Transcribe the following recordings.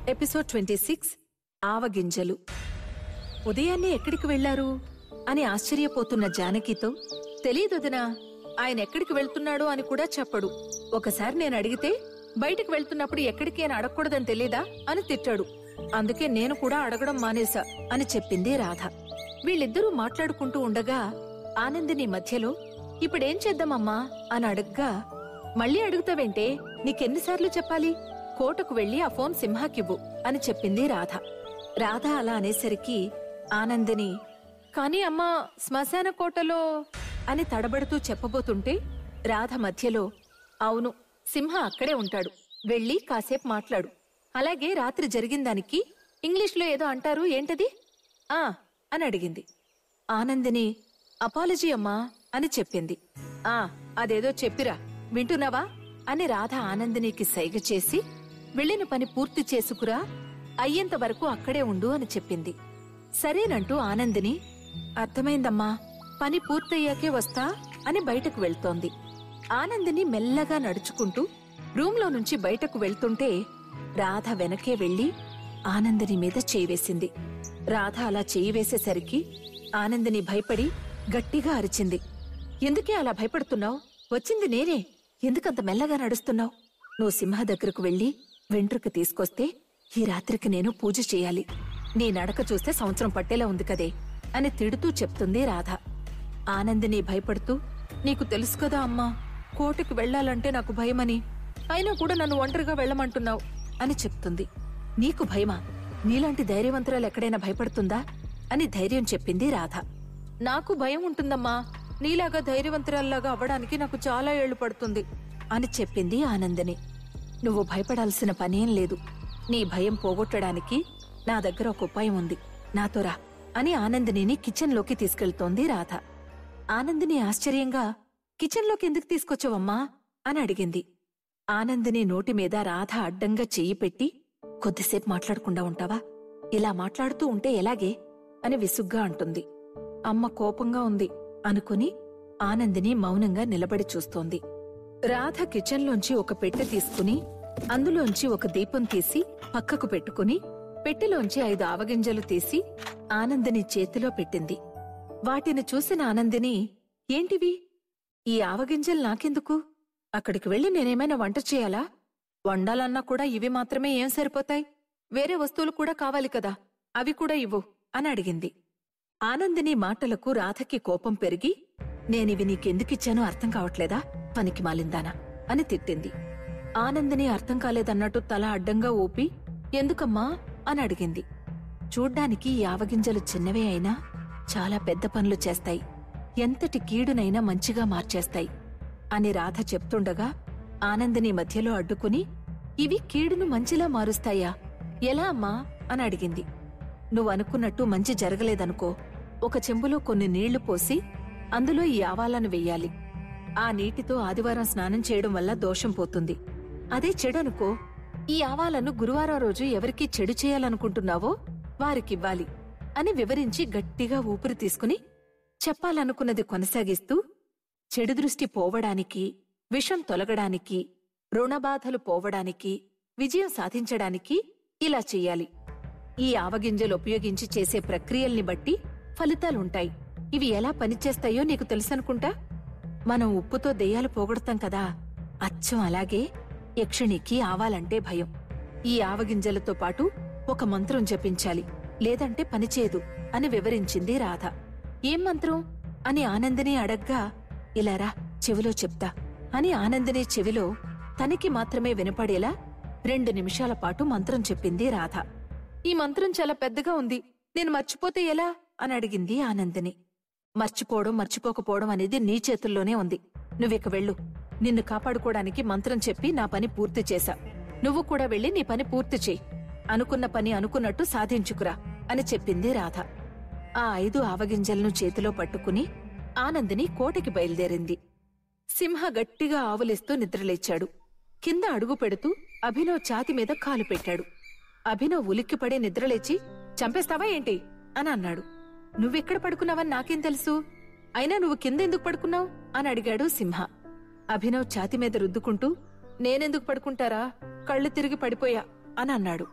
episode twenty six ఆవగింజలు ఉదయాన్నే ఎక్కడికి వెళ్లారు అని ఆశ్చర్యపోతున్న జానకితో తెలీదొదినా ఆయన ఎక్కడికి వెళ్తున్నాడో అని కూడా చెప్పడు ఒకసారి నేను అడిగితే బయటికి వెళ్తున్నప్పుడు ఎక్కడికి అని అడగకూడదని తెలీదా అని తిట్టాడు అందుకే నేను కూడా అడగడం మానేశా అని చెప్పింది రాధ వీళ్ళిద్దరూ మాట్లాడుకుంటూ ఉండగా ఆనందిని మధ్యలో ఇప్పుడేం చేద్దామమ్మా అని అడగ్గా మళ్ళీ అడుగుతావేంటే నీకెన్నిసార్లు చెప్పాలి కోటకు వెళ్లి ఆ ఫోన్ సింహాకివ్వు అని చెప్పింది రాధ రాధ అలా అనేసరికి ఆనందిని కాని అమ్మా శ్మశాన కోటలో అని తడబడుతూ చెప్పబోతుంటే రాధ మధ్యలో అవును సింహ అక్కడే ఉంటాడు వెళ్ళి కాసేపు మాట్లాడు అలాగే రాత్రి జరిగిందానికి ఇంగ్లీష్లో ఏదో అంటారు ఏంటది ఆ అని అడిగింది ఆనందిని అపాలజీ అమ్మా అని చెప్పింది ఆ అదేదో చెప్పిరా వింటున్నావా అని రాధ ఆనందినికి సైగ చేసి వెళ్ళిన పని పూర్తి చేసుకురా అయ్యేంత వరకు అక్కడే ఉండు అని చెప్పింది సరేనంటూ ఆనందిని అర్థమైందమ్మా పని పూర్తయ్యాకే వస్తా అని బయటకు వెళ్తోంది ఆనందిని మెల్లగా నడుచుకుంటూ రూంలో నుంచి బయటకు వెళ్తుంటే రాధ వెనకే వెళ్లి ఆనందిని మీద చేయి వేసింది రాధ అలా చేయి వేసేసరికి ఆనందిని భయపడి గట్టిగా అరిచింది ఎందుకే అలా భయపడుతున్నావు వచ్చింది నేనే ఎందుకంత మెల్లగా నడుస్తున్నావు నువ్వు సింహ దగ్గరకు వెళ్లి వెంట్రుక తీసుకొస్తే ఈ రాత్రికి నేను పూజ చేయాలి నీ నడక చూస్తే సంవత్సరం పట్టేలా ఉంది కదే అని తిడుతూ చెప్తుంది రాధ ఆనందిని భయపడుతూ నీకు తెలుసు కదా అమ్మా కోటకి వెళ్లాలంటే నాకు భయమని అయినా కూడా నన్ను ఒంటరిగా వెళ్ళమంటున్నావు అని చెప్తుంది నీకు భయమా నీలాంటి ధైర్యవంతురాలు ఎక్కడైనా భయపడుతుందా అని ధైర్యం చెప్పింది రాధ నాకు భయం ఉంటుందమ్మా నీలాగా ధైర్యవంతురాల్లాగా అవ్వడానికి నాకు చాలా ఏళ్లు పడుతుంది అని చెప్పింది ఆనందిని నువ్వు భయపడాల్సిన పనేం లేదు నీ భయం పోగొట్టడానికి నా దగ్గర ఒక ఉపాయం ఉంది నాతో రా అని ఆనందినిని కిచెన్లోకి తీసుకెళ్తోంది రాధ ఆనందిని ఆశ్చర్యంగా కిచెన్లోకి ఎందుకు తీసుకొచ్చావమ్మా అని అడిగింది ఆనందిని నోటి మీద రాధ అడ్డంగా చెయ్యి పెట్టి కొద్దిసేపు మాట్లాడకుండా ఉంటావా ఇలా మాట్లాడుతూ ఉంటే ఎలాగే అని విసుగ్గా అంటుంది అమ్మ కోపంగా ఉంది అనుకుని ఆనందిని మౌనంగా నిలబడి చూస్తోంది రాధ కిచెన్లోంచి ఒక పెట్టె తీసుకుని అందులోంచి ఒక దీపం తీసి పక్కకు పెట్టుకుని పెట్టెలోంచి ఐదు ఆవగింజలు తీసి ఆనందిని చేతిలో పెట్టింది వాటిని చూసిన ఆనందిని ఏంటివి ఈ ఆవగింజలు నాకెందుకు అక్కడికి వెళ్లి నేనేమైనా వంట చేయాలా వండాలన్నా కూడా ఇవి మాత్రమే ఏం సరిపోతాయి వేరే వస్తువులు కూడా కావాలి కదా అవి కూడా ఇవ్వు అని అడిగింది ఆనందిని మాటలకు రాధకి కోపం పెరిగి నేనివి నీకెందుకిచ్చానో అర్థం కావట్లేదా పనికి మాలిందానా అని తిట్టింది ఆనందిని అర్థం కాలేదన్నట్టు తల అడ్డంగా ఊపి ఎందుకమ్మా అని అడిగింది చూడ్డానికి ఈ ఆవగింజలు చిన్నవే అయినా చాలా పెద్ద పనులు చేస్తాయి ఎంతటి కీడునైనా మంచిగా మార్చేస్తాయి అని రాధ చెప్తుండగా ఆనందిని మధ్యలో అడ్డుకుని ఇవి కీడును మంచిలా మారుస్తాయా ఎలా అమ్మా అని అడిగింది నువ్వనుకున్నట్టు మంచి జరగలేదనుకో ఒక చెంబులో కొన్ని నీళ్లు పోసి అందులో ఈ ఆవాలను వెయ్యాలి ఆ నీటితో ఆదివారం స్నానం చేయడం వల్ల దోషం పోతుంది అదే చెడనుకో ఈ ఆవాలను గురువారం రోజు ఎవరికి చెడు చేయాలనుకుంటున్నావో వారికివ్వాలి అని వివరించి గట్టిగా ఊపిరి తీసుకుని చెప్పాలనుకున్నది కొనసాగిస్తూ చెడు దృష్టి పోవడానికి విషం తొలగడానికి రుణబాధలు పోవడానికి విజయం సాధించడానికి ఇలా చెయ్యాలి ఈ ఆవగింజలు ఉపయోగించి చేసే ప్రక్రియల్ని బట్టి ఫలితాలుంటాయి ఇవి ఎలా పనిచేస్తాయో నీకు తెలుసనుకుంటా మనం ఉప్పుతో దెయ్యాలు పోగొడతాం కదా అచ్చం అలాగే యక్షిణికి ఆవాలంటే భయం ఈ ఆవగింజలతో పాటు ఒక మంత్రం జపించాలి లేదంటే పనిచేయదు అని వివరించింది రాధ ఏం మంత్రం అని ఆనందిని అడగ్గా ఇలారా చెవిలో చెప్తా అని ఆనందిని చెవిలో తనకి మాత్రమే వినపడేలా రెండు నిమిషాల పాటు మంత్రం చెప్పింది రాధ ఈ మంత్రం చాలా పెద్దగా ఉంది నేను మర్చిపోతే ఎలా అని అడిగింది ఆనందిని మర్చిపోవడం మర్చిపోకపోవడం అనేది నీ చేతుల్లోనే ఉంది నువ్విక వెళ్ళు నిన్ను కాపాడుకోవడానికి మంత్రం చెప్పి నా పని పూర్తి చేశా నువ్వు కూడా వెళ్ళి నీ పని పూర్తి చేయి అనుకున్న పని అనుకున్నట్టు సాధించుకురా అని చెప్పింది రాధ ఆ ఐదు ఆవగింజలను చేతిలో పట్టుకుని ఆనందిని కోటకి బయలుదేరింది సింహ గట్టిగా ఆవులిస్తూ నిద్రలేచాడు కింద అడుగు పెడుతూ అభినవ్ ఛాతి మీద కాలు పెట్టాడు అభినవ్ ఉలిక్కిపడే నిద్రలేచి చంపేస్తావా ఏంటి అని అన్నాడు నువ్వెక్కడ పడుకున్నావని నాకేం తెలుసు అయినా నువ్వు కింద ఎందుకు పడుకున్నావు అని అడిగాడు సింహ అభినవ్ ఛాతి మీద రుద్దుకుంటూ నేనెందుకు పడుకుంటారా కళ్ళు తిరిగి పడిపోయా అని అన్నాడు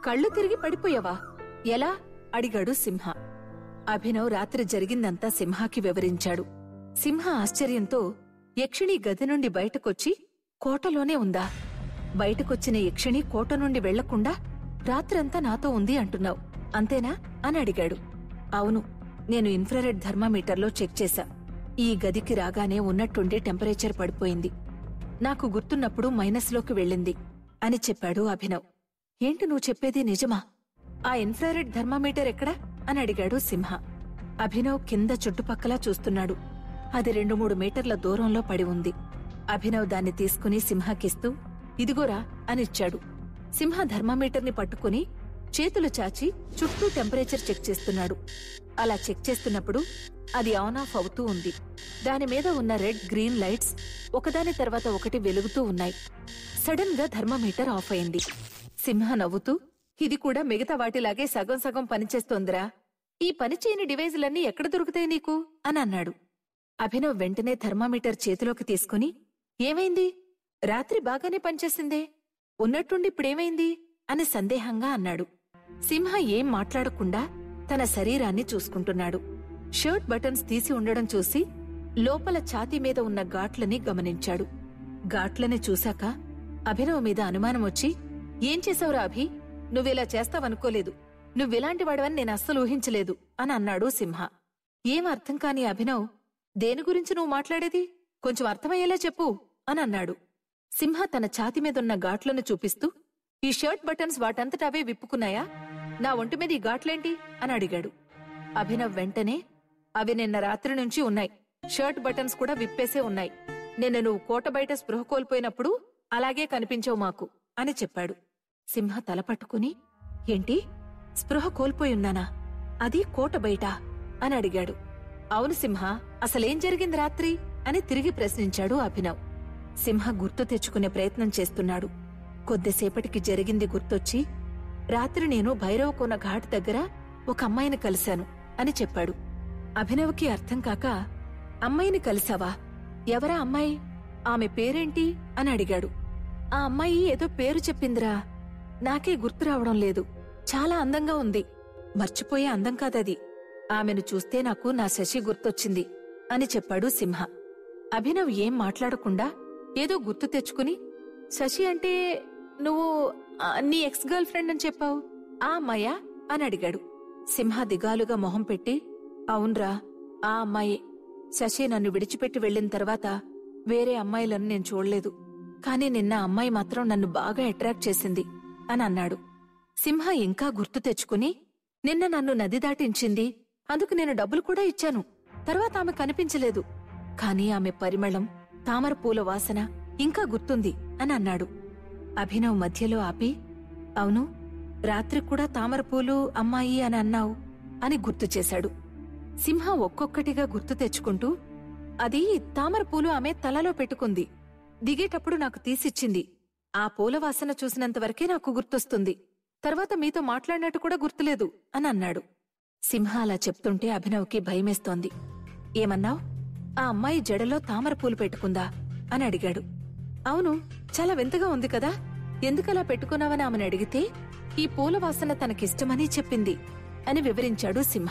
కళ్ళు తిరిగి పడిపోయావా ఎలా అడిగాడు సింహ అభినవ్ రాత్రి జరిగిందంతా సింహాకి వివరించాడు సింహ ఆశ్చర్యంతో యక్షిణి గది నుండి బయటకొచ్చి కోటలోనే ఉందా బయటకొచ్చిన యక్షిణి కోట నుండి వెళ్లకుండా రాత్రంతా నాతో ఉంది అంటున్నావు అంతేనా అని అడిగాడు అవును నేను ఇన్ఫ్రారెడ్ థర్మామీటర్లో చెక్ చేశా ఈ గదికి రాగానే ఉన్నట్టుండి టెంపరేచర్ పడిపోయింది నాకు గుర్తున్నప్పుడు మైనస్లోకి వెళ్ళింది అని చెప్పాడు అభినవ్ ఏంటి నువ్వు చెప్పేది నిజమా ఆ ఇన్ఫ్రారెడ్ థర్మామీటర్ ఎక్కడా అని అడిగాడు సింహ అభినవ్ కింద చుట్టుపక్కల చూస్తున్నాడు అది రెండు మూడు మీటర్ల దూరంలో పడి ఉంది అభినవ్ దాన్ని తీసుకుని సింహకిస్తూ ఇదిగోరా అనిచ్చాడు సింహ థర్మామీటర్ని పట్టుకుని చేతులు చాచి చుట్టూ టెంపరేచర్ చెక్ చేస్తున్నాడు అలా చెక్ చేస్తున్నప్పుడు అది ఆన్ ఆఫ్ అవుతూ ఉంది దాని మీద ఉన్న రెడ్ గ్రీన్ లైట్స్ ఒకదాని తర్వాత ఒకటి వెలుగుతూ ఉన్నాయి సడన్ గా థర్మామీటర్ ఆఫ్ అయింది సింహ నవ్వుతూ ఇది కూడా మిగతా వాటిలాగే సగం సగం పనిచేస్తోందిరా ఈ పనిచేయని డివైజులన్నీ ఎక్కడ దొరుకుతాయి నీకు అని అన్నాడు అభినవ్ వెంటనే థర్మామీటర్ చేతిలోకి తీసుకుని ఏమైంది రాత్రి బాగానే పనిచేసిందే ఉన్నట్టుండి ఇప్పుడేమైంది అని సందేహంగా అన్నాడు సింహ ఏం మాట్లాడకుండా తన శరీరాన్ని చూసుకుంటున్నాడు షర్ట్ బటన్స్ తీసి ఉండడం చూసి లోపల ఛాతీ మీద ఉన్న ఘాట్లని గమనించాడు ఘాట్లని చూశాక అభినవ్ మీద అనుమానం వచ్చి ఏం చేసావురా అభి నువ్విలా చేస్తావనుకోలేదు నువ్విలాంటి వాడవని నేను అస్సలు ఊహించలేదు అని అన్నాడు సింహ ఏం అర్థం కాని అభినవ్ దేని గురించి నువ్వు మాట్లాడేది కొంచెం అర్థమయ్యేలా చెప్పు అని అన్నాడు సింహ తన ఛాతి మీదున్న ఘాట్లను చూపిస్తూ ఈ షర్ట్ బటన్స్ వాటంతటవే విప్పుకున్నాయా నా ఒంటి మీద ఈ ఘాట్లేంటి అని అడిగాడు అభినవ్ వెంటనే అవి నిన్న రాత్రి నుంచి ఉన్నాయి షర్ట్ బటన్స్ కూడా విప్పేసే ఉన్నాయి నిన్న నువ్వు కోట బయట స్పృహ కోల్పోయినప్పుడు అలాగే కనిపించావు మాకు అని చెప్పాడు సింహ తల పట్టుకుని ఏంటి స్పృహ కోల్పోయున్నానా అది కోట బయట అని అడిగాడు అవును సింహ అసలేం జరిగింది రాత్రి అని తిరిగి ప్రశ్నించాడు అభినవ్ సింహ గుర్తు తెచ్చుకునే ప్రయత్నం చేస్తున్నాడు కొద్దిసేపటికి జరిగింది గుర్తొచ్చి రాత్రి నేను భైరవకోన ఘాట్ దగ్గర ఒక అమ్మాయిని కలిశాను అని చెప్పాడు అభినవ్కి అర్థం కాక అమ్మాయిని కలిసావా ఎవరా అమ్మాయి ఆమె పేరేంటి అని అడిగాడు ఆ అమ్మాయి ఏదో పేరు చెప్పిందిరా నాకే గుర్తు రావడం లేదు చాలా అందంగా ఉంది మర్చిపోయే అందం కాదది ఆమెను చూస్తే నాకు నా శశి గుర్తొచ్చింది అని చెప్పాడు సింహ అభినవ్ ఏం మాట్లాడకుండా ఏదో గుర్తు తెచ్చుకుని శశి అంటే నువ్వు ఆ, నీ ఎక్స్ గర్ల్ ఫ్రెండ్ అని చెప్పావు ఆ అమ్మాయా అని అడిగాడు సింహ దిగాలుగా మొహం పెట్టి అవునరా ఆ అమ్మాయే శశి నన్ను విడిచిపెట్టి వెళ్ళిన తర్వాత వేరే అమ్మాయిలను నేను చూడలేదు కాని నిన్న అమ్మాయి మాత్రం నన్ను బాగా అట్రాక్ట్ చేసింది అని అన్నాడు సింహ ఇంకా గుర్తు తెచ్చుకుని నిన్న నన్ను నది దాటించింది అందుకు నేను డబ్బులు కూడా ఇచ్చాను తర్వాత ఆమె కనిపించలేదు కాని ఆమె పరిమళం తామర పూల వాసన ఇంకా గుర్తుంది అని అన్నాడు అభినవ్ మధ్యలో ఆపి అవును రాత్రి కూడా తామర పూలు అమ్మాయి అని అన్నావు అని గుర్తు చేశాడు సింహ ఒక్కొక్కటిగా గుర్తు తెచ్చుకుంటూ అది తామర పూలు ఆమె తలలో పెట్టుకుంది దిగేటప్పుడు నాకు తీసిచ్చింది ఆ పూల వాసన చూసినంతవరకే నాకు గుర్తొస్తుంది తర్వాత మీతో మాట్లాడినట్టు కూడా గుర్తులేదు అని అన్నాడు సింహ అలా చెప్తుంటే అభినవ్కి భయమేస్తోంది ఏమన్నావ్ ఆ అమ్మాయి జడలో తామర పూలు పెట్టుకుందా అని అడిగాడు అవును చాలా వింతగా ఉంది కదా ఎందుకలా పెట్టుకున్నావని ఆమెను అడిగితే ఈ పూల వాసన తనకిష్టమని చెప్పింది అని వివరించాడు సింహ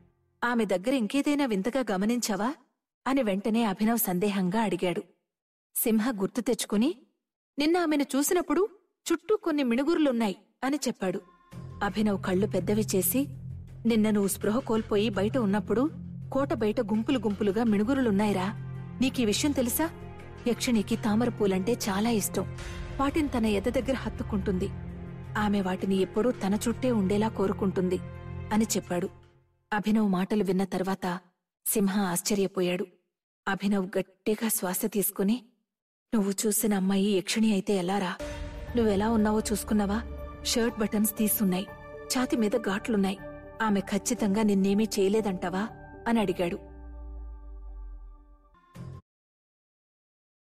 ఆమె దగ్గర ఇంకేదైనా వింతగా గమనించావా అని వెంటనే అభినవ్ సందేహంగా అడిగాడు సింహ గుర్తు తెచ్చుకుని నిన్న ఆమెను చూసినప్పుడు చుట్టూ కొన్ని మిణుగురులున్నాయి అని చెప్పాడు అభినవ్ కళ్ళు పెద్దవి చేసి నిన్న నువ్వు స్పృహ కోల్పోయి బయట ఉన్నప్పుడు కోట బయట గుంపులు గుంపులుగా మిణుగురులున్నాయిరా నీకీ విషయం తెలుసా యక్షిణికి తామర పూలంటే చాలా ఇష్టం వాటిని తన ఎద దగ్గర హత్తుకుంటుంది ఆమె వాటిని ఎప్పుడూ తన చుట్టే ఉండేలా కోరుకుంటుంది అని చెప్పాడు అభినవ్ మాటలు విన్న తర్వాత సింహ ఆశ్చర్యపోయాడు అభినవ్ గట్టిగా శ్వాస తీసుకుని నువ్వు చూసిన అమ్మాయి యక్షిణి అయితే ఎలారా నువ్వెలా ఉన్నావో చూసుకున్నావా షర్ట్ బటన్స్ తీసున్నాయి ఛాతి మీద ఘాట్లున్నాయి ఆమె ఖచ్చితంగా నిన్నేమీ చేయలేదంటావా అని అడిగాడు